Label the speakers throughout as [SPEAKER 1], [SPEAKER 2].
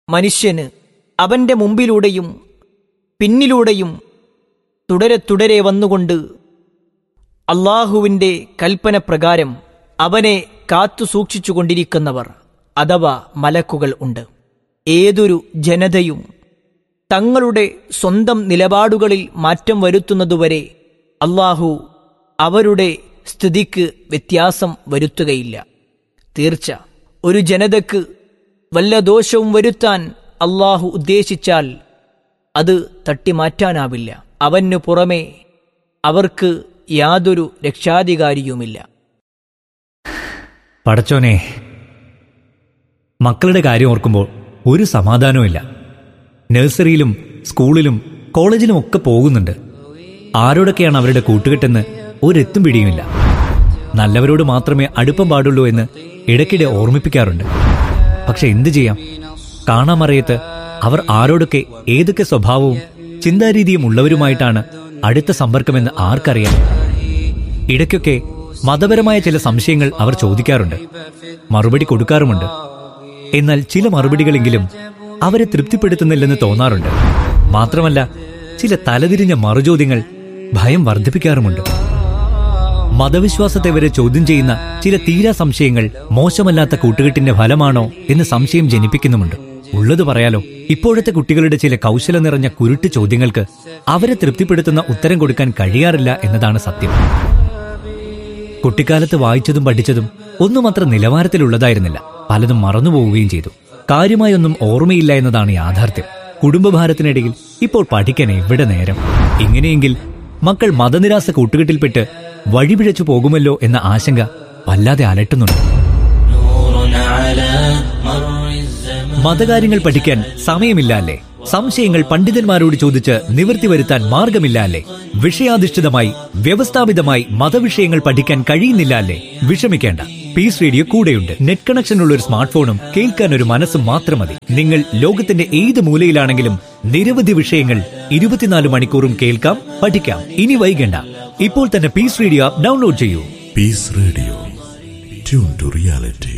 [SPEAKER 1] മനുഷ്യന് അവന്റെ മുമ്പിലൂടെയും പിന്നിലൂടെയും തുടരെ തുടരെ വന്നുകൊണ്ട് അള്ളാഹുവിൻ്റെ കൽപ്പന പ്രകാരം അവനെ കാത്തു സൂക്ഷിച്ചുകൊണ്ടിരിക്കുന്നവർ അഥവാ മലക്കുകൾ ഉണ്ട് ഏതൊരു ജനതയും തങ്ങളുടെ സ്വന്തം നിലപാടുകളിൽ മാറ്റം വരുത്തുന്നതുവരെ അള്ളാഹു അവരുടെ സ്ഥിതിക്ക് വ്യത്യാസം വരുത്തുകയില്ല തീർച്ച ഒരു ജനതക്ക് വല്ല ദോഷവും വരുത്താൻ അള്ളാഹു ഉദ്ദേശിച്ചാൽ അത് തട്ടിമാറ്റാനാവില്ല അവനു പുറമെ അവർക്ക് യാതൊരു രക്ഷാധികാരിയുമില്ല
[SPEAKER 2] പടച്ചോനെ മക്കളുടെ കാര്യം ഓർക്കുമ്പോൾ ഒരു സമാധാനവുമില്ല നഴ്സറിയിലും സ്കൂളിലും കോളേജിലും ഒക്കെ പോകുന്നുണ്ട് ആരോടൊക്കെയാണ് അവരുടെ കൂട്ടുകെട്ടെന്ന് ഒരെത്തും പിടിയുമില്ല നല്ലവരോട് മാത്രമേ അടുപ്പം പാടുള്ളൂ എന്ന് ഇടയ്ക്കിടെ ഓർമ്മിപ്പിക്കാറുണ്ട് പക്ഷെ എന്തു ചെയ്യാം കാണാമറിയത്ത് അവർ ആരോടൊക്കെ ഏതൊക്കെ സ്വഭാവവും ചിന്താരീതിയും ഉള്ളവരുമായിട്ടാണ് അടുത്ത സമ്പർക്കമെന്ന് ആർക്കറിയാം ഇടയ്ക്കൊക്കെ മതപരമായ ചില സംശയങ്ങൾ അവർ ചോദിക്കാറുണ്ട് മറുപടി കൊടുക്കാറുമുണ്ട് എന്നാൽ ചില മറുപടികളെങ്കിലും അവരെ തൃപ്തിപ്പെടുത്തുന്നില്ലെന്ന് തോന്നാറുണ്ട് മാത്രമല്ല ചില തലതിരിഞ്ഞ മറുചോദ്യങ്ങൾ ഭയം വർദ്ധിപ്പിക്കാറുമുണ്ട് മതവിശ്വാസത്തെ വരെ ചോദ്യം ചെയ്യുന്ന ചില തീരാ സംശയങ്ങൾ മോശമല്ലാത്ത കൂട്ടുകെട്ടിന്റെ ഫലമാണോ എന്ന് സംശയം ജനിപ്പിക്കുന്നുമുണ്ട് ഉള്ളത് പറയാലോ ഇപ്പോഴത്തെ കുട്ടികളുടെ ചില കൗശല നിറഞ്ഞ കുരുട്ട് ചോദ്യങ്ങൾക്ക് അവരെ തൃപ്തിപ്പെടുത്തുന്ന ഉത്തരം കൊടുക്കാൻ കഴിയാറില്ല എന്നതാണ് സത്യം കുട്ടിക്കാലത്ത് വായിച്ചതും പഠിച്ചതും ഒന്നും അത്ര നിലവാരത്തിലുള്ളതായിരുന്നില്ല പലതും മറന്നുപോവുകയും ചെയ്തു കാര്യമായൊന്നും ഓർമ്മയില്ല എന്നതാണ് യാഥാർത്ഥ്യം കുടുംബഭാരത്തിനിടയിൽ ഇപ്പോൾ പഠിക്കാൻ എവിടെ നേരം ഇങ്ങനെയെങ്കിൽ മക്കൾ മതനിരാസ കൂട്ടുകെട്ടിൽപ്പെട്ട് വഴിപിഴച്ചു പോകുമല്ലോ എന്ന ആശങ്ക വല്ലാതെ അലട്ടുന്നുണ്ട് മതകാര്യങ്ങൾ പഠിക്കാൻ സമയമില്ല അല്ലേ സംശയങ്ങൾ പണ്ഡിതന്മാരോട് ചോദിച്ച് നിവൃത്തി വരുത്താൻ മാർഗമില്ല അല്ലേ വിഷയാധിഷ്ഠിതമായി വ്യവസ്ഥാപിതമായി മതവിഷയങ്ങൾ പഠിക്കാൻ കഴിയുന്നില്ല അല്ലേ വിഷമിക്കേണ്ട പീസ് റേഡിയോ കൂടെയുണ്ട് നെറ്റ് കണക്ഷൻ ഉള്ള ഒരു സ്മാർട്ട് ഫോണും കേൾക്കാൻ ഒരു മനസ്സും മാത്രം മതി നിങ്ങൾ ലോകത്തിന്റെ ഏത് മൂലയിലാണെങ്കിലും നിരവധി വിഷയങ്ങൾ ഇരുപത്തിനാല് മണിക്കൂറും കേൾക്കാം പഠിക്കാം ഇനി വൈകണ്ട ഇപ്പോൾ തന്നെ പീസ് റേഡിയോ ആപ്പ് ഡൗൺലോഡ് ചെയ്യൂ
[SPEAKER 3] Peace Radio. Tune to reality.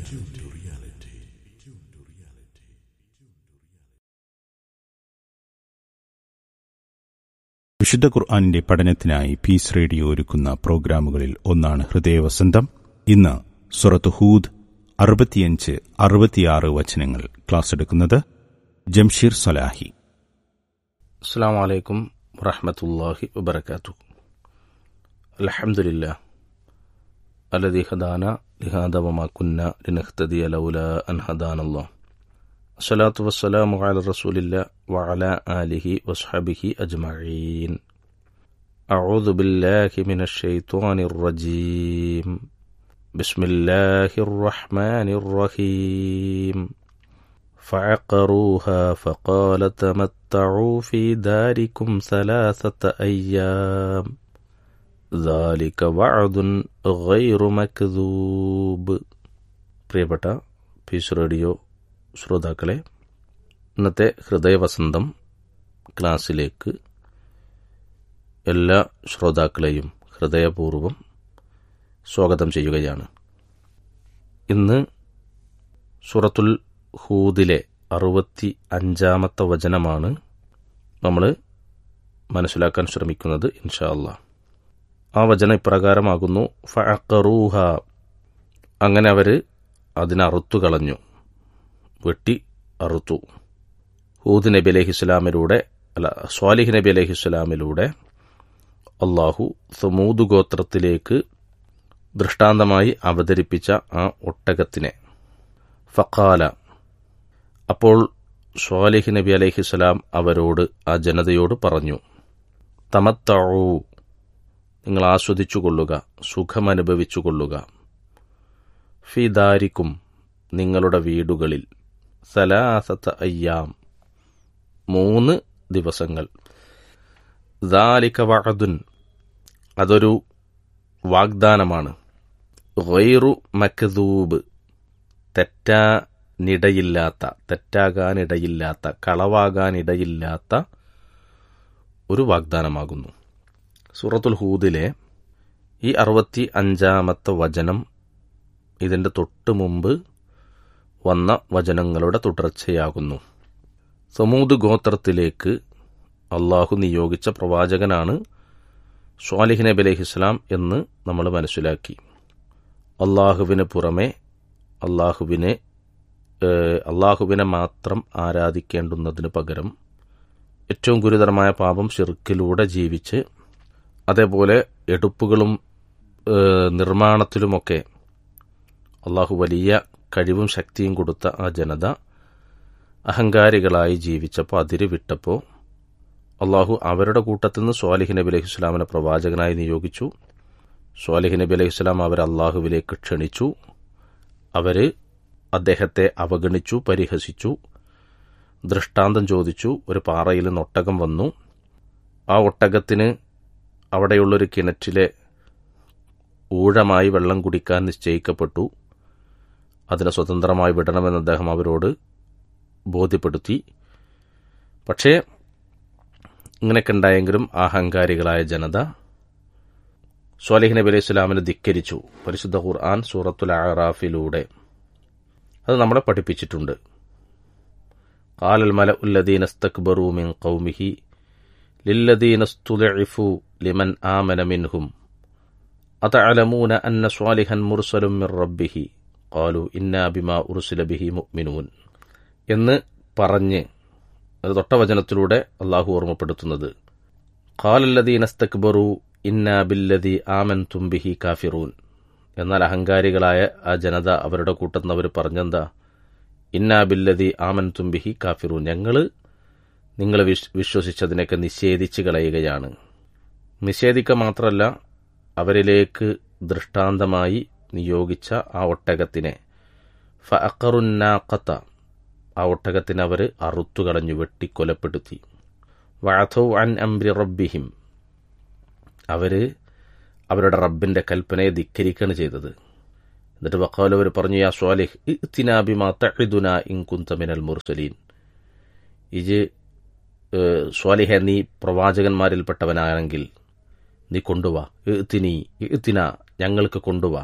[SPEAKER 4] വിശുദ്ധ ഖുർആാനിന്റെ പഠനത്തിനായി പീസ് റേഡിയോ ഒരുക്കുന്ന പ്രോഗ്രാമുകളിൽ ഒന്നാണ് ഹൃദയവസന്തം ഇന്ന് സുറത്ത് ഹൂദ് അറുപത്തിയഞ്ച് അറുപത്തിയാറ് വചനങ്ങൾ ക്ലാസ് എടുക്കുന്നത് ജംഷീർ സലാഹി
[SPEAKER 5] അസ്സാം വലൈക്കും വറഹമത്തല്ലാഹി വബർക്കാത്തു അലഹമുല്ല അലദി ഹദാന ലിഹാദ വമാ കുന്ന ലിനഹ്തദി ലൗല അൻ ഹദാനല്ലാ അസ്സലാത്തു വസ്സലാമു അല റസൂലില്ല വഅല ആലിഹി വസ്ഹബിഹി അജ്മഈൻ أعوذ بالله من الشيطان الرجيم بسم الله الرحمن الرحيم فعقروها فقال تمتعوا في داركم ثلاثة أيام ذلك وعد غير مكذوب പ്രിയപ്പെട്ട പീസ് റേഡിയോ ശ്രോതാക്കളെ ഇന്നത്തെ ഹൃദയവസന്തം ക്ലാസ്സിലേക്ക് എല്ലാ ശ്രോതാക്കളെയും ഹൃദയപൂർവ്വം സ്വാഗതം ചെയ്യുകയാണ് ഇന്ന് സൂറത്തുൽ ഹൂദിലെ അറുപത്തി അഞ്ചാമത്തെ വചനമാണ് നമ്മൾ മനസ്സിലാക്കാൻ ശ്രമിക്കുന്നത് ഇൻഷാ അല്ലാ ആ വചനം ഇപ്രകാരമാകുന്നു ഫഅഖറൂഹ അങ്ങനെ അവർ അതിനറുത്തു കളഞ്ഞു വെട്ടി അറുത്തു ഹൂദ് നബി അലഹിസ്ലാമിലൂടെ അല്ല സ്വാലിഹ് നബി അലഹിസ്ലാമിലൂടെ അള്ളാഹു സമൂദ് ഗോത്രത്തിലേക്ക് ദൃഷ്ടാന്തമായി അവതരിപ്പിച്ച ആ ഒട്ടകത്തിനെ ഫക്കാല അപ്പോൾ സ്വാലിഹ് നബി അലഹിസ്സലാം അവരോട് ആ ജനതയോട് പറഞ്ഞു തമത്തഴു നിങ്ങൾ ആസ്വദിച്ചു കൊള്ളുക സുഖമനുഭവിച്ചു കൊള്ളുക ഫിദാരിക്കും നിങ്ങളുടെ വീടുകളിൽ സലാസത്ത അയ്യാം മൂന്ന് ദിവസങ്ങൾ ദാലിക വഅദുൻ അതൊരു വാഗ്ദാനമാണ് ഗൈറു മക്ദൂബ് തെറ്റാനിടയില്ലാത്ത തെറ്റാകാനിടയില്ലാത്ത കളവാകാനിടയില്ലാത്ത ഒരു വാഗ്ദാനമാകുന്നു സൂറത്തുൽ ഹൂദിലെ ഈ അറുപത്തി അഞ്ചാമത്തെ വചനം ഇതിൻ്റെ തൊട്ട് മുമ്പ് വന്ന വചനങ്ങളുടെ തുടർച്ചയാകുന്നു സമൂത് ഗോത്രത്തിലേക്ക് അള്ളാഹു നിയോഗിച്ച പ്രവാചകനാണ് സ്വാലിഹ് നബി അലഹിസ്ലാം എന്ന് നമ്മൾ മനസ്സിലാക്കി അള്ളാഹുവിന് പുറമെ അള്ളാഹുവിനെ ഏഹ്, അള്ളാഹുവിനെ മാത്രം ആരാധിക്കേണ്ടുന്നതിന് പകരം ഏറ്റവും ഗുരുതരമായ പാപം ഷിർക്കിലൂടെ ജീവിച്ച് അതേപോലെ എടുപ്പുകളും ഏഹ്, നിർമ്മാണത്തിലുമൊക്കെ അള്ളാഹു വലിയ കഴിവും ശക്തിയും കൊടുത്ത ആ ജനത അഹങ്കാരികളായി ജീവിച്ചപ്പോൾ അതിര് വിട്ടപ്പോൾ അള്ളാഹു അവരുടെ കൂട്ടത്തിൽ നിന്ന് സ്വാലിഹ് നബി അലൈഹി സ്വലാമിനെ പ്രവാചകനായി നിയോഗിച്ചു സ്വാലിഹ് നബി അലൈഹി സ്വലാം അവർ അള്ളാഹുവിലേക്ക് ക്ഷണിച്ചു അവർ അദ്ദേഹത്തെ അവഗണിച്ചു പരിഹസിച്ചു ദൃഷ്ടാന്തം ചോദിച്ചു ഒരു പാറയിൽ നിന്ന് ഒട്ടകം വന്നു ആ ഒട്ടകത്തിന് അവിടെയുള്ളൊരു കിണറ്റിലെ ഊഴമായി വെള്ളം കുടിക്കാൻ നിശ്ചയിക്കപ്പെട്ടു അതിനെ സ്വതന്ത്രമായി വിടണമെന്ന് അദ്ദേഹം അവരോട് ബോധ്യപ്പെടുത്തി പക്ഷേ ഇങ്ങനെയൊക്കെ ഉണ്ടായെങ്കിലും അഹങ്കാരികളായ ജനത സ്വാലിഹ് നബി അലൈഹി സ്വലാമിനെ ധിക്കരിച്ചു പരിശുദ്ധ ഖുർആൻ സൂറത്തുൽ ആറാഫിലൂടെ അത് നമ്മളെ പഠിപ്പിച്ചിട്ടുണ്ട് قال الملأ الذين استكبروا من قومه للذين استضعفوا لمن آمن منهم أتعلمون أن صالحا مرسل من ربه قالوا إنا بما أرسل به مؤمنون എന്ന് പറഞ്ഞ് അത് തൊട്ട വചനത്തിലൂടെ അള്ളാഹു ഓർമ്മപ്പെടുത്തുന്നത് ഖാലല്ലദീനസ്തക്ബറു ഇന്നാ ബില്ലദി ആമൻ തുംബിഹി കാഫിറൂൻ എന്നാൽ അഹങ്കാരികളായ ആ ജനത അവരുടെ കൂട്ടത്തിൽ അവർ പറഞ്ഞെന്താ ഇന്നാ ബില്ലദി ആമൻ തുംബിഹി കാഫിറൂൻ ഞങ്ങൾ നിങ്ങൾ വിശ് വിശ്വസിച്ചതിനൊക്കെ നിഷേധിച്ച് കളയുകയാണ് നിഷേധിക്കുക മാത്രമല്ല അവരിലേക്ക് ദൃഷ്ടാന്തമായി നിയോഗിച്ച ആ ഒട്ടകത്തിനെ ഫഅഖറുന്നാഖത്ത ആ ഒട്ടകത്തിനെ അവർ അറുത്തുകളഞ്ഞു വെട്ടിക്കൊലപ്പെടുത്തി വഅഥൗ അൻ അംരി റബ്ബിഹിം അവർ അവരുടെ റബ്ബിന്റെ കൽപ്പനയെ ധിക്കരിക്കുകയാണ് ചെയ്തത് എന്നിട്ട് വക്കാൽ അവർ പറഞ്ഞു യാ സ്വാലിഹ് ഇത്തിനാബിമാ തഹിദുന ഇൻ കുന്ത മിനൽ മുർസലീൻ ഇജ് ഏഹ്, സ്വാലിഹ നീ പ്രവാചകന്മാരിൽപ്പെട്ടവനാണെങ്കിൽ നീ കൊണ്ടുവാ ഇത്തിനി ഇത്തിന ഞങ്ങൾക്ക് കൊണ്ടുവാ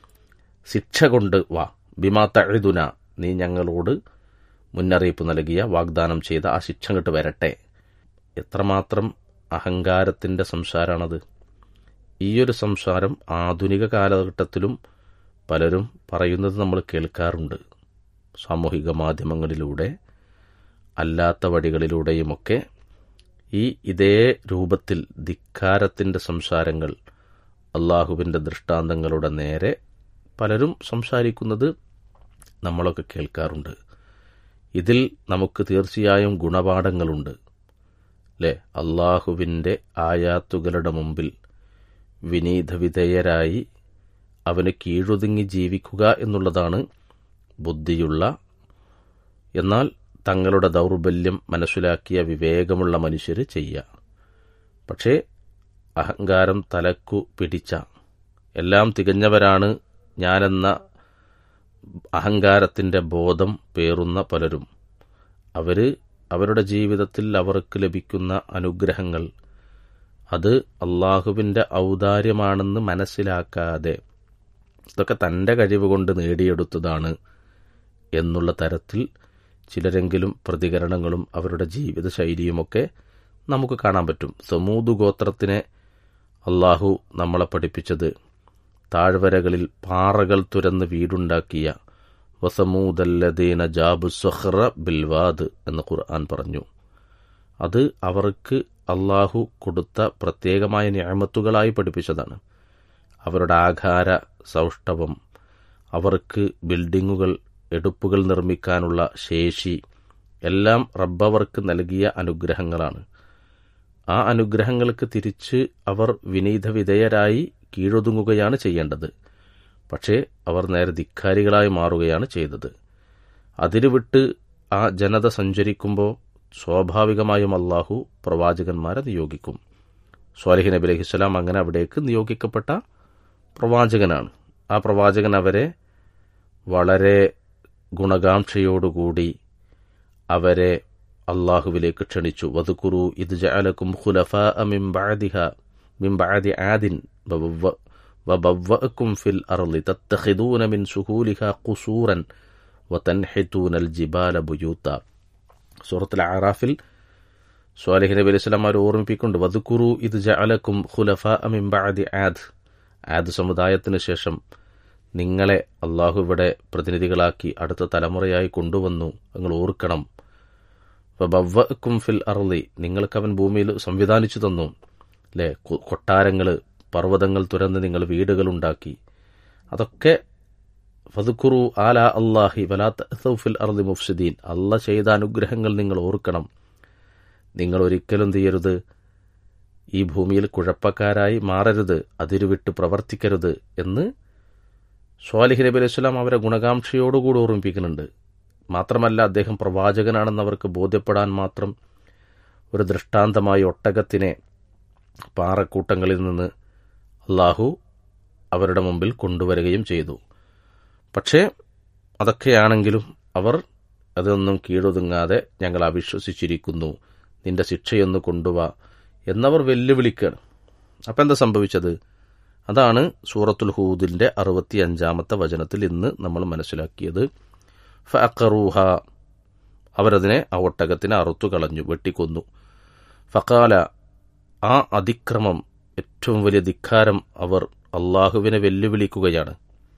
[SPEAKER 5] ശിക്ഷ കൊണ്ട് വാ ബിമാ തഴുതുന നീ ഞങ്ങളോട് മുന്നറിയിപ്പ് നൽകിയ വാഗ്ദാനം ചെയ്ത ആ ശിക്ഷ ഇങ്ങോട്ട് വരട്ടെ എത്രമാത്രം അഹങ്കാരത്തിന്റെ സംസാരമാണത് ഈയൊരു സംസാരം ആധുനിക കാലഘട്ടത്തിലും പലരും പറയുന്നത് നമ്മൾ കേൾക്കാറുണ്ട് സാമൂഹിക മാധ്യമങ്ങളിലൂടെ അല്ലാത്ത വഴികളിലൂടെയുമൊക്കെ ഈ ഇതേ രൂപത്തിൽ ധിക്കാരത്തിൻ്റെ സംസാരങ്ങൾ അള്ളാഹുവിൻ്റെ ദൃഷ്ടാന്തങ്ങളുടെ നേരെ പലരും സംസാരിക്കുന്നത് നമ്മളൊക്കെ കേൾക്കാറുണ്ട് ഇതിൽ നമുക്ക് തീർച്ചയായും ഗുണപാഠങ്ങളുണ്ട് അല്ലേ അള്ളാഹുവിൻ്റെ ആയാത്തുകളുടെ മുമ്പിൽ വിനീതവിധേയരായി അവന് കീഴൊതുങ്ങി ജീവിക്കുക എന്നുള്ളതാണ് ബുദ്ധിയുള്ള എന്നാൽ തങ്ങളുടെ ദൗർബല്യം മനസ്സിലാക്കിയ വിവേകമുള്ള മനുഷ്യർ ചെയ്യുക പക്ഷേ അഹങ്കാരം തലക്കു പിടിച്ച എല്ലാം തികഞ്ഞവരാണ് ഞാനെന്ന അഹങ്കാരത്തിൻ്റെ ബോധം പേറുന്ന പലരും അവർ അവരുടെ ജീവിതത്തിൽ അവർക്ക് ലഭിക്കുന്ന അനുഗ്രഹങ്ങൾ അത് അള്ളാഹുവിൻ്റെ ഔദാര്യമാണെന്ന് മനസ്സിലാക്കാതെ ഇതൊക്കെ തൻ്റെ കഴിവ് കൊണ്ട് നേടിയെടുത്തതാണ് എന്നുള്ള തരത്തിൽ ചിലരെങ്കിലും പ്രതികരണങ്ങളും അവരുടെ ജീവിതശൈലിയുമൊക്കെ നമുക്ക് കാണാൻ പറ്റും സമൂത് ഗോത്രത്തിനെ അള്ളാഹു നമ്മളെ പഠിപ്പിച്ചത് താഴ്വരകളിൽ പാറകൾ തുരന്ന് വീടുണ്ടാക്കിയ വസമൂദല്ലദീന ജാബു സഹ്റ ബിൽവാദ് എന്ന് ഖുർആൻ പറഞ്ഞു അത് അവർക്ക് അള്ളാഹു കൊടുത്ത പ്രത്യേകമായ ഞാമത്തുകളായി പഠിപ്പിച്ചതാണ് അവരുടെ ആഘാര സൗഷ്ഠവം അവർക്ക് ബിൽഡിങ്ങുകൾ എടുപ്പുകൾ നിർമ്മിക്കാനുള്ള ശേഷി എല്ലാം റബ്ബവർക്ക് നൽകിയ അനുഗ്രഹങ്ങളാണ് ആ അനുഗ്രഹങ്ങൾക്ക് തിരിച്ച് അവർ വിനീത വിധേയരായി കീഴൊതുങ്ങുകയാണ് ചെയ്യേണ്ടത് പക്ഷേ അവർ നേരെ ധിക്കാരികളായി മാറുകയാണ് ചെയ്തത് അതിര് വിട്ട് ആ ജനത സഞ്ചരിക്കുമ്പോൾ സ്വാഭാവികമായും അള്ളാഹു പ്രവാചകന്മാരെ നിയോഗിക്കും സ്വാലിഹ് നബി അലഹിസ്സലാം അങ്ങനെ അവിടേക്ക് നിയോഗിക്കപ്പെട്ട പ്രവാചകനാണ് ആ പ്രവാചകൻ അവരെ വളരെ ഗുണകാംക്ഷയോടുകൂടി അവരെ അള്ളാഹുവിലേക്ക് ക്ഷണിച്ചു വതുക്കുറു ഇത് ജഅലക്കും ഖുലഫ മിൻ ബഅദിഹ മിൻ ബഅദി ആദിൻ വബവ്വഅക്കും ഫിൽ അർളി തത്തഖിദൂന മിൻ സുഹൂലിഹ ഖുസൂറൻ വതൻഹിത്തൂനൽ ജിബാല ബുയൂത്ത സൂറത്തുൽ ആറാഫിൽ സ്വാലിഹ് നബി അലൈഹി സ്വലാം അവർ ഓർമ്മിപ്പിക്കുന്നുണ്ട് വദുക്കുറു ഇത് ജഅലക്കും ഖുലഫ മിംബഅദി ആദ് ആദ് സമുദായത്തിന് ശേഷം നിങ്ങളെ അള്ളാഹു ഇവിടെ പ്രതിനിധികളാക്കി അടുത്ത തലമുറയായി കൊണ്ടുവന്നു നിങ്ങൾ ഓർക്കണം ബവ്വക്കും ഫിൽ അർലി നിങ്ങൾക്ക് അവൻ ഭൂമിയിൽ സംവിധാനിച്ചു തന്നു അല്ലേ കൊട്ടാരങ്ങൾ പർവ്വതങ്ങൾ തുരന്ന് നിങ്ങൾ വീടുകളുണ്ടാക്കി അതൊക്കെ ഫതുക്കുറു ആല അള്ളാഹി വലാത്ത ഫിൽ അർലി മുഫ്സിദീൻ അല്ല ചെയ്ത അനുഗ്രഹങ്ങൾ നിങ്ങൾ ഓർക്കണം നിങ്ങൾ ഒരിക്കലും ചെയ്യരുത് ഈ ഭൂമിയിൽ കുഴപ്പക്കാരായി മാറരുത് അതിരുവിട്ട് പ്രവർത്തിക്കരുത് എന്ന് സ്വാലിഹ് നബി അലൈഹി സ്വലാം അവരെ ഗുണകാംക്ഷയോടുകൂടി ഓർമ്മിപ്പിക്കുന്നുണ്ട് മാത്രമല്ല അദ്ദേഹം പ്രവാചകനാണെന്ന് അവർക്ക് ബോധ്യപ്പെടാൻ മാത്രം ഒരു ദൃഷ്ടാന്തമായി ഒട്ടകത്തിനെ പാറക്കൂട്ടങ്ങളിൽ നിന്ന് അള്ളാഹു അവരുടെ മുമ്പിൽ കൊണ്ടുവരികയും ചെയ്തു പക്ഷേ അതൊക്കെയാണെങ്കിലും അവർ അതൊന്നും കീഴൊതുങ്ങാതെ ഞങ്ങൾ അവിശ്വസിച്ചിരിക്കുന്നു നിന്റെ ശിക്ഷയൊന്ന് കൊണ്ടുവാ എന്നവർ വെല്ലുവിളിക്കുകയാണ് അപ്പം എന്താ സംഭവിച്ചത് അതാണ് സൂറത്തുൽ ഹൂദിന്റെ അറുപത്തി അഞ്ചാമത്തെ വചനത്തിൽ ഇന്ന് നമ്മൾ മനസ്സിലാക്കിയത് ഫറൂഹ അവരതിനെ ആ ഒട്ടകത്തിനെ അറുത്തു കളഞ്ഞു വെട്ടിക്കൊന്നു ഫക്കാല ആ അതിക്രമം ഏറ്റവും വലിയ ധിക്കാരം അവർ അള്ളാഹുവിനെ വെല്ലുവിളിക്കുകയാണ്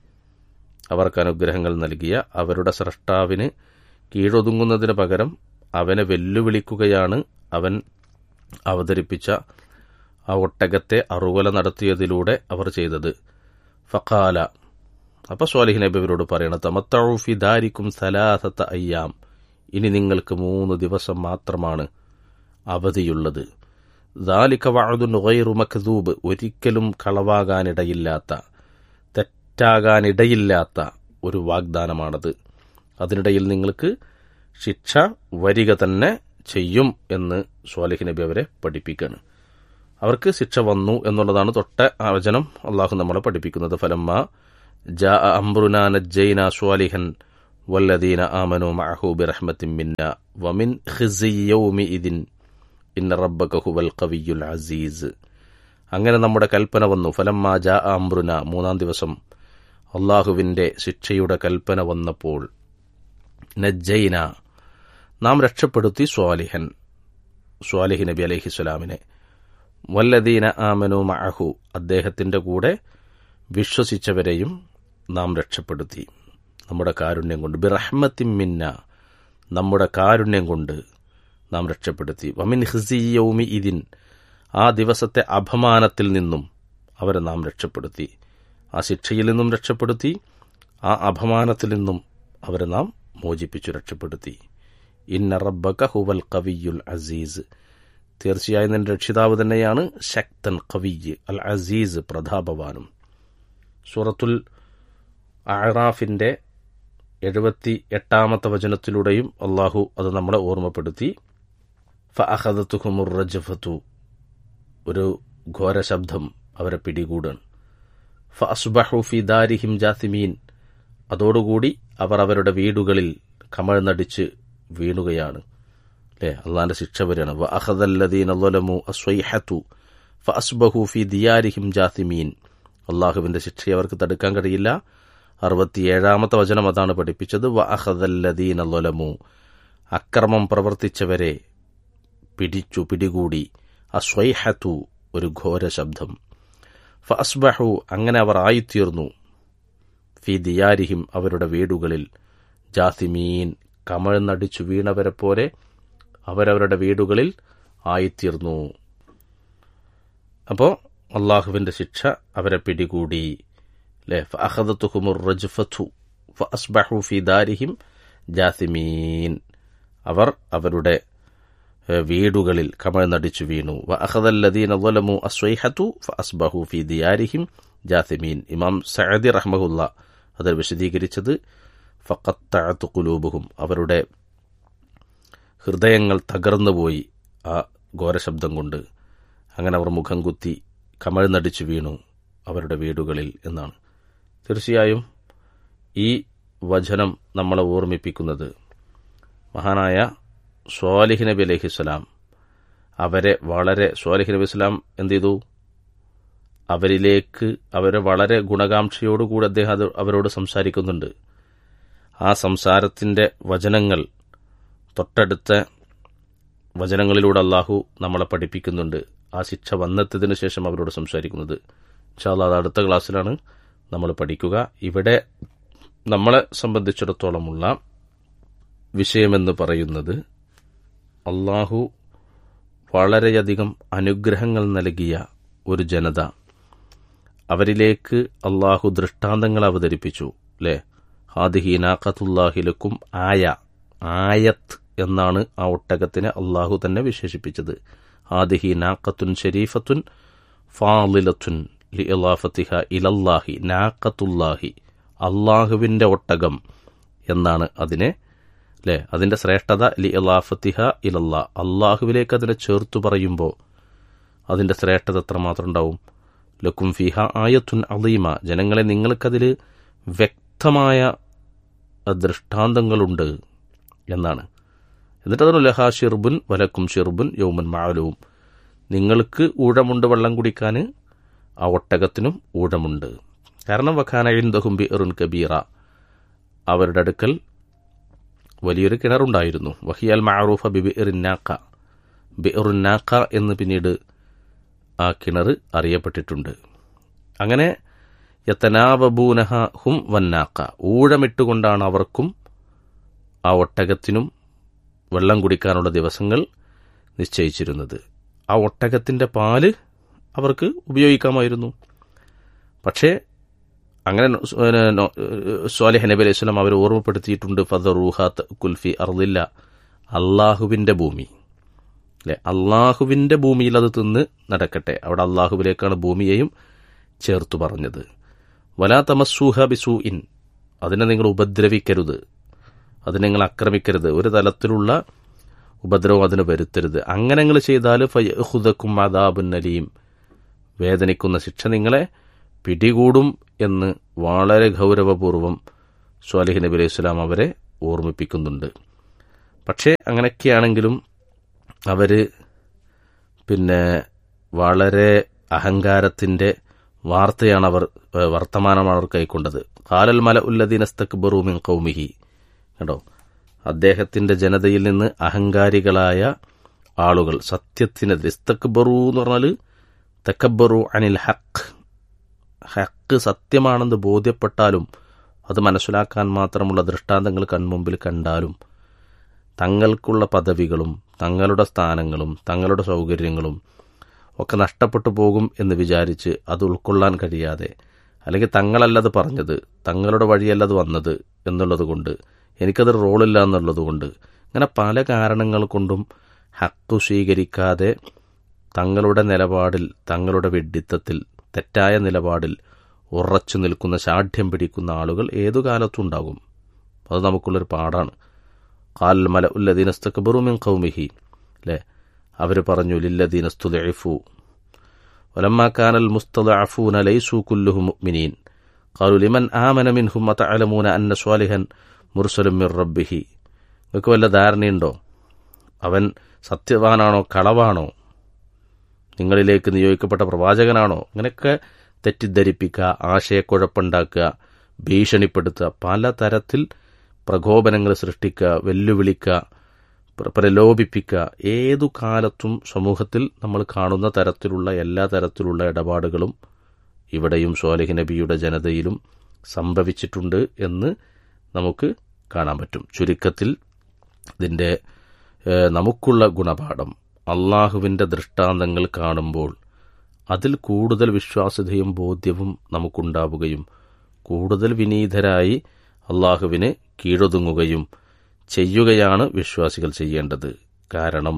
[SPEAKER 5] അവർക്ക് അനുഗ്രഹങ്ങൾ നൽകിയ അവരുടെ സ്രഷ്ടാവിന് കീഴൊതുങ്ങുന്നതിന് പകരം അവനെ വെല്ലുവിളിക്കുകയാണ് അവൻ അവതരിപ്പിച്ച ആ ഒട്ടകത്തെ അറുവല നടത്തിയതിലൂടെ അവർ ചെയ്തത് ഫക്കാല അപ്പൊ സ്വാലിഹ് നബി അവരോട് പറയണം തമത്തൗഫി ദാരിക്കും സലാസത്ത അയ്യാം ഇനി നിങ്ങൾക്ക് മൂന്ന് ദിവസം മാത്രമാണ് അവധിയുള്ളത് ദാലിക വഅദു നുഗൈറു മക്ദൂബ് ഒരിക്കലും കളവാകാനിടയില്ലാത്ത തെറ്റാകാനിടയില്ലാത്ത ഒരു വാഗ്ദാനമാണത് അതിനിടയിൽ നിങ്ങൾക്ക് ശിക്ഷ വരിക തന്നെ ചെയ്യും എന്ന് സ്വാലിഹ് നബി അവരെ പഠിപ്പിക്കുകയാണ് അവർക്ക് ശിക്ഷ വന്നു എന്നുള്ളതാണ് തൊട്ട ആ വചനം അള്ളാഹു നമ്മളെ പഠിപ്പിക്കുന്നത് ഫലമ്മ ജാ അംറുന നജ്ജൈന സ്വാലിഹൻ വല്ലദീന ആമനു മഅഹു ബിറഹ്മത്തിൻ മിന്ന വമിൻ ഖിസി യൗമി ഇദിൻ ഇന്ന റബ്ബക ഹുവൽ ഖവിയുൽ അസീസ് അങ്ങനെ നമ്മുടെ കൽപ്പന വന്നു ഫലമ്മ ജാ അംറുന മൂന്നാം ദിവസം അള്ളാഹുവിന്റെ ശിക്ഷയുടെ കൽപ്പന വന്നപ്പോൾ നജ്ജൈന നാം രക്ഷപ്പെടുത്തി സ്വാലിഹൻ സ്വാലിഹ് നബി അലഹിസ്വലാമിനെ വല്ലദീന ആമനു മഅഹു അദ്ദേഹത്തിന്റെ കൂടെ വിശ്വസിച്ചവരെയും നാം രക്ഷപ്പെടുത്തി നമ്മുടെ കാരുണ്യം കൊണ്ട് ബിറഹ്മത്തിൻ മിന്ന നമ്മുടെ കാരുണ്യം കൊണ്ട് നാം രക്ഷപ്പെടുത്തി വമിൻ ഹിസിയൗമി ഇതിൻ ആ ദിവസത്തെ അപമാനത്തിൽ നിന്നും അവരെ നാം രക്ഷപ്പെടുത്തി ആ ശിക്ഷയിൽ നിന്നും രക്ഷപ്പെടുത്തി ആ അപമാനത്തിൽ നിന്നും അവരെ നാം മോചിപ്പിച്ചു രക്ഷപ്പെടുത്തി ഇന്ന റബ്ബക ഹുവൽ കവിയുൽ അസീസ് തീർച്ചയായും നിന്റെ രക്ഷിതാവ് തന്നെയാണ് ശക്തൻ കവിയ് അൽ അസീസ് പ്രതാപവാനും സൂറത്തുൽ അറാഫിന്റെ എഴുപത്തി എട്ടാമത്തെ വചനത്തിലൂടെയും അള്ളാഹു അത് നമ്മളെ ഓർമ്മപ്പെടുത്തി ഫഅഖദത്തുഹുമുർ റജഫത്തു ഒരു ഘോര ശബ്ദം അവരെ പിടികൂടാണ് ഫഅസ്ബഹു ഫി ദാരിഹിം ജാസിമീൻ അതോടുകൂടി അവർ അവരുടെ വീടുകളിൽ കമഴ്ന്നടിച്ച് വീണുകയാണ് അല്ലേ അള്ളാന്റെ ശിക്ഷ വരികയാണ് വ അഹദല്ലദീന ലൊലമു അസ്വൈഹത്തു ഫഅസ്ബഹു ഫി ദിയാരിഹിം ജാസിമീൻ അള്ളാഹുവിന്റെ ശിക്ഷയെ അവർക്ക് തടുക്കാൻ കഴിയില്ല അറുപത്തിയേഴാമത്തെ വചനം അതാണ് പഠിപ്പിച്ചത് വ അഹദല്ലദീന ലൊലമു അക്രമം പ്രവർത്തിച്ചവരെ പിടിച്ചു പിടികൂടി അസ്വൈഹത്തു ഒരു ഘോര ശബ്ദം ഫഅസ്ബഹു അങ്ങനെ അവർ ആയിത്തീർന്നു ഫി ദിയാരിഹിം അവരുടെ വീടുകളിൽ ജാസിമീൻ കമഴ്ന്നടിച്ചു വീണവരെ പോലെ അവരവരുടെ വീടുകളിൽ ആയിത്തീർന്നു അപ്പോൾ അള്ളാഹുവിന്റെ ശിക്ഷ അവരെ പിടികൂടി അല്ലേ ഫഅഖദത്തുഹുമുർ റജ്ഫത്തു ഫഅസ്ബഹു ഫി ദാരിഹിം ജാസിമീൻ അവർ അവരുടെ വീടുകളിൽ കമഴ്ന്നടിച്ചു വീണു വ അഖദല്ലദീന ളലമു അസ്വൈഹത്തു ഫഅസ്ബഹു ഫി ദിയാരിഹിം ജാസിമീൻ ഇമാം സഅദി റഹ്മഹുല്ല അത് വിശദീകരിച്ചത് ഫഖത്തഅത്തു ഖുലൂബുഹും അവരുടെ ഹൃദയങ്ങൾ തകർന്നുപോയി ആ ഘോരശബ്ദം കൊണ്ട് അങ്ങനെ അവർ മുഖം കുത്തി കമഴ്ന്നടിച്ചു വീണു അവരുടെ വീടുകളിൽ എന്നാണ് തീർച്ചയായും ഈ വചനം നമ്മളെ ഓർമ്മിപ്പിക്കുന്നത് മഹാനായ സ്വാലിഹ് നബി അലഹിസ്സലാം അവരെ വളരെ സ്വാലിഹ് നബി ഇസ്ലാം എന്ത് ചെയ്തു അവരിലേക്ക് അവരെ വളരെ ഗുണകാംക്ഷയോടുകൂടി അദ്ദേഹം അത് അവരോട് സംസാരിക്കുന്നുണ്ട് ആ സംസാരത്തിൻ്റെ വചനങ്ങൾ തൊട്ടടുത്ത വചനങ്ങളിലൂടെ അള്ളാഹു നമ്മളെ പഠിപ്പിക്കുന്നുണ്ട് ആ ശിക്ഷ വന്നെത്തിയതിനു ശേഷം അവരോട് സംസാരിക്കുന്നത് ഇൻഷാല്ലാ അത് അടുത്ത ക്ലാസ്സിലാണ് നമ്മൾ പഠിക്കുക ഇവിടെ നമ്മളെ സംബന്ധിച്ചിടത്തോളമുള്ള വിഷയമെന്ന് പറയുന്നത് അള്ളാഹു വളരെയധികം അനുഗ്രഹങ്ങൾ നൽകിയ ഒരു ജനത അവരിലേക്ക് അള്ളാഹു ദൃഷ്ടാന്തങ്ങൾ അവതരിപ്പിച്ചു അല്ലേ ഹാദിഹി നാഖത്തുല്ലാഹിലക്കും ആയ ആയത്ത് എന്നാണ് ആ ഒട്ടകത്തിനെ അള്ളാഹു തന്നെ വിശേഷിപ്പിച്ചത് ഹാദിഹി നാഖത്തുൻ ഷരീഫത്തുൻ ഫാലിലത്തുൻ ലി ഇലാഫത്തിഹ ഇലല്ലാഹി നാഖത്തുല്ലാഹി അള്ളാഹുവിൻ്റെ ഒട്ടകം എന്നാണ് അതിനെ അല്ലേ അതിൻ്റെ ശ്രേഷ്ഠത ലി ഇലാഫത്തിഹ ഇലല്ലാ അള്ളാഹുവിലേക്ക് അതിനെ ചേർത്തു പറയുമ്പോൾ അതിൻ്റെ ശ്രേഷ്ഠത എത്രമാത്രം ഉണ്ടാവും ലക്കും ഫിഹ ആയത്തുൻ അലീമ ജനങ്ങളെ നിങ്ങൾക്കതിൽ വ്യക്തമായ ദൃഷ്ടാന്തങ്ങളുണ്ട് എന്നാണ് എന്നിട്ട് അതിന് ലഹാ ഷിർബുൻ വലക്കും ഷിർബുൻ യൗമുൻ മാലവും നിങ്ങൾക്ക് ഊഴമുണ്ട് വെള്ളം കുടിക്കാൻ ആ ഒട്ടകത്തിനും ഊഴമുണ്ട് കാരണം വഖാന ഇന്ദഹും ബിറുൻ കബീറ അവരുടെ അടുക്കൽ വലിയൊരു കിണറുണ്ടായിരുന്നു വഹിയാൽ മാറൂഫ ബിബിറിനാക്ക ബിറുന്നാക്ക എന്ന് പിന്നീട് ആ കിണർ അറിയപ്പെട്ടിട്ടുണ്ട് അങ്ങനെ യത്തനാവബൂനഹ ഹും വന്നാക്ക ഊഴമിട്ടുകൊണ്ടാണ് അവർക്കും ആ ഒട്ടകത്തിനും വെള്ളം കുടിക്കാനുള്ള ദിവസങ്ങൾ നിശ്ചയിച്ചിരുന്നത് ആ ഒട്ടകത്തിൻ്റെ പാല് അവർക്ക് ഉപയോഗിക്കാമായിരുന്നു പക്ഷേ അങ്ങനെ സ്വാലിഹ് നബി അലൈഹി സ്വലം അവർ ഓർമ്മപ്പെടുത്തിയിട്ടുണ്ട് ഫദറൂഹാത്ത് കുൽഫി അർദില്ല അള്ളാഹുവിൻ്റെ ഭൂമി അല്ലെ അള്ളാഹുവിൻ്റെ ഭൂമിയിൽ അത് തിന്ന് നടക്കട്ടെ അവിടെ അള്ളാഹുവിലേക്കാണ് ഭൂമിയെയും ചേർത്തു പറഞ്ഞത് വലാ തമസ്സൂഹ ബിസൂ ഇൻ അതിനെ നിങ്ങൾ ഉപദ്രവിക്കരുത് അതിനെ നിങ്ങൾ ആക്രമിക്കരുത് ഒരു തലത്തിലുള്ള ഉപദ്രവം അതിന് വരുത്തരുത് അങ്ങനെ നിങ്ങൾ ചെയ്താൽ ഫയഹുദക്കും അദാബുൻ അലീം വേദനിക്കുന്ന ശിക്ഷ നിങ്ങളെ പിടികൂടും എന്ന് വളരെ ഗൗരവപൂർവം സ്വാലിഹ് നബി അലൈഹി സ്വലാം അവരെ ഓർമ്മിപ്പിക്കുന്നുണ്ട് പക്ഷേ അങ്ങനെയൊക്കെയാണെങ്കിലും അവർ പിന്നെ വളരെ അഹങ്കാരത്തിൻ്റെ വാർത്തയാണ് അവർ വർത്തമാനമാണ് അവർ കൈക്കൊണ്ടത് കാലൽ മല ഉല്ലദീനസ്തക് ബറൂമിൻ കൗമിഹി കേട്ടോ അദ്ദേഹത്തിൻ്റെ ജനതയിൽ നിന്ന് അഹങ്കാരികളായ ആളുകൾ സത്യത്തിനെതിരെ ഇസ്തക്ബറു എന്ന് പറഞ്ഞാൽ തക്കബറു അനിൽ ഹക്ക് ഹക്ക് സത്യമാണെന്ന് ബോധ്യപ്പെട്ടാലും അത് മനസ്സിലാക്കാൻ മാത്രമുള്ള ദൃഷ്ടാന്തങ്ങൾ കൺമുമ്പിൽ കണ്ടാലും തങ്ങൾക്കുള്ള പദവികളും തങ്ങളുടെ സ്ഥാനങ്ങളും തങ്ങളുടെ സൗകര്യങ്ങളും ഒക്കെ നഷ്ടപ്പെട്ടു പോകും എന്ന് വിചാരിച്ച് അത് ഉൾക്കൊള്ളാൻ കഴിയാതെ അല്ലെങ്കിൽ തങ്ങളല്ലത് പറഞ്ഞത് തങ്ങളുടെ വഴിയല്ലത് വന്നത് എന്നുള്ളത് കൊണ്ട് എനിക്കത് റോളില്ല എന്നുള്ളത് കൊണ്ട് അങ്ങനെ പല കാരണങ്ങൾ കൊണ്ടും ഹക്കു സ്വീകരിക്കാതെ തങ്ങളുടെ നിലപാടിൽ തങ്ങളുടെ വെഡിത്തത്തിൽ തെറ്റായ നിലപാടിൽ ഉറച്ചു നിൽക്കുന്ന ശാഠ്യം പിടിക്കുന്ന ആളുകൾ ഏതു കാലത്തും ഉണ്ടാകും അത് നമുക്കുള്ളൊരു പാടാണ് കാൽ മല ഉല്ലദീനസ്തക്ബറുമിൻ കൗമിഹി അല്ലേ അവർ പറഞ്ഞു ലില്ലദീനസ്തുലഫു ولما كان المستضعفون ليسوا كلهم مؤمنين قالوا لمن آمن منهم وتعلمون أن صالحا مرسل من ربه നിങ്ങൾക്ക് വല്ല ധാരണയുണ്ടോ അവൻ സത്യവാനാണോ കളവാണോ നിങ്ങളിലേക്ക് നിയോഗിക്കപ്പെട്ട പ്രവാചകനാണോ അങ്ങനെയൊക്കെ തെറ്റിദ്ധരിപ്പിക്കുക ആശയക്കുഴപ്പമുണ്ടാക്കുക ഭീഷണിപ്പെടുത്തുക പലതരത്തിൽ പ്രകോപനങ്ങൾ സൃഷ്ടിക്കുക വെല്ലുവിളിക്കുക പ്രലോഭിപ്പിക്കുക ഏതു കാലത്തും സമൂഹത്തിൽ നമ്മൾ കാണുന്ന തരത്തിലുള്ള എല്ലാ തരത്തിലുള്ള ഇടപാടുകളും ഇവിടെയും സോലഹി നബിയുടെ ജനതയിലും സംഭവിച്ചിട്ടുണ്ട് എന്ന് നമുക്ക് കാണാൻ പറ്റും ചുരുക്കത്തിൽ ഇതിൻ്റെ നമുക്കുള്ള ഗുണപാഠം അള്ളാഹുവിൻ്റെ ദൃഷ്ടാന്തങ്ങൾ കാണുമ്പോൾ അതിൽ കൂടുതൽ വിശ്വാസ്യതയും ബോധ്യവും നമുക്കുണ്ടാവുകയും കൂടുതൽ വിനീതരായി അള്ളാഹുവിന് കീഴൊതുങ്ങുകയും ചെയ്യുകയാണ് വിശ്വാസികൾ ചെയ്യേണ്ടത് കാരണം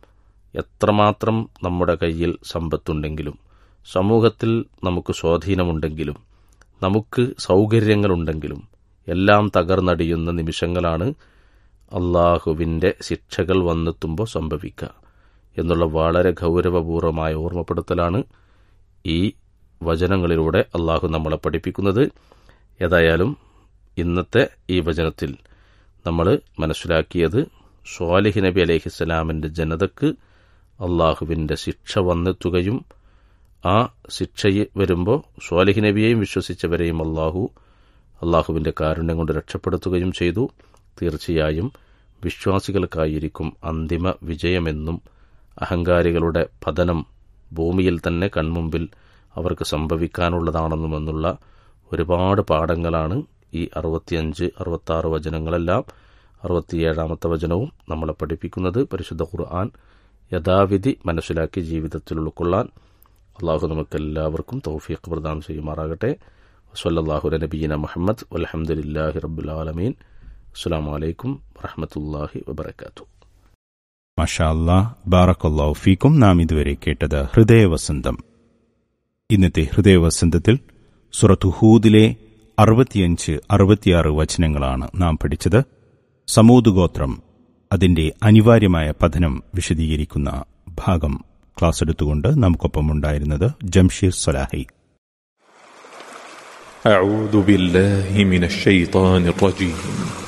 [SPEAKER 5] എത്രമാത്രം നമ്മുടെ കയ്യിൽ സമ്പത്തുണ്ടെങ്കിലും സമൂഹത്തിൽ നമുക്ക് സ്വാധീനമുണ്ടെങ്കിലും നമുക്ക് സൗകര്യങ്ങളുണ്ടെങ്കിലും എല്ലാം തകർന്നടിയുന്ന നിമിഷങ്ങളാണ് അള്ളാഹുവിൻ്റെ ശിക്ഷകൾ വന്നെത്തുമ്പോൾ സംഭവിക്കുക എന്നുള്ള വളരെ ഗൗരവപൂർവമായ ഓർമ്മപ്പെടുത്തലാണ് ഈ വചനങ്ങളിലൂടെ അള്ളാഹു നമ്മളെ പഠിപ്പിക്കുന്നത് ഏതായാലും ഇന്നത്തെ ഈ വചനത്തിൽ നമ്മൾ മനസ്സിലാക്കിയത് സ്വാലിഹ് നബി അലഹിസ്സലാമിൻ്റെ ജനതക്ക് അള്ളാഹുവിൻ്റെ ശിക്ഷ വന്നെത്തുകയും ആ ശിക്ഷ വരുമ്പോൾ സ്വാലിഹ് നബിയെയും വിശ്വസിച്ചവരെയും അള്ളാഹു അള്ളാഹുവിൻ്റെ കാരുണ്യം കൊണ്ട് രക്ഷപ്പെടുത്തുകയും ചെയ്തു തീർച്ചയായും വിശ്വാസികൾക്കായിരിക്കും അന്തിമ വിജയമെന്നും അഹങ്കാരികളുടെ പതനം ഭൂമിയിൽ തന്നെ കൺമുമ്പിൽ അവർക്ക് സംഭവിക്കാനുള്ളതാണെന്നുമെന്നുള്ള ഒരുപാട് പാഠങ്ങളാണ് ഈ അറുപത്തിയഞ്ച് അറുപത്താറ് വചനങ്ങളെല്ലാം അറുപത്തിയേഴാമത്തെ വചനവും നമ്മളെ പഠിപ്പിക്കുന്നത് പരിശുദ്ധ ഖുർആൻ യഥാവിധി മനസ്സിലാക്കി ജീവിതത്തിൽ ഉൾക്കൊള്ളാൻ അള്ളാഹു നമുക്കെല്ലാവർക്കും തൗഫീഖ് പ്രദാനം ചെയ്യുമാറാകട്ടെ വസല്ലാഹു നബീന മുഹമ്മദ് വലഹമുല്ലാഹി റബ്ബുലാലമീൻ അസ്സാം വലൈക്കും വറഹമത്തല്ലാഹി വബർക്കാത്തു
[SPEAKER 4] മഷാ അല്ലാ ബാറക്കല്ലാഹു ഫീക്കും നാം ഇതുവരെ കേട്ടത് ഹൃദയവസന്തം ഇന്നത്തെ ഹൃദയവസന്തത്തിൽ സുറത്തു ഹൂദിലെ അറുപത്തിയഞ്ച് അറുപത്തിയാറ് വചനങ്ങളാണ് നാം പഠിച്ചത് സമൂത് ഗോത്രം അതിന്റെ അനിവാര്യമായ പഠനം വിശദീകരിക്കുന്ന ഭാഗം ക്ലാസ് എടുത്തുകൊണ്ട് നമുക്കൊപ്പം ഉണ്ടായിരുന്നത് ജംഷീർ സലാഹി
[SPEAKER 6] أعوذ بالله من الشيطان الرجيم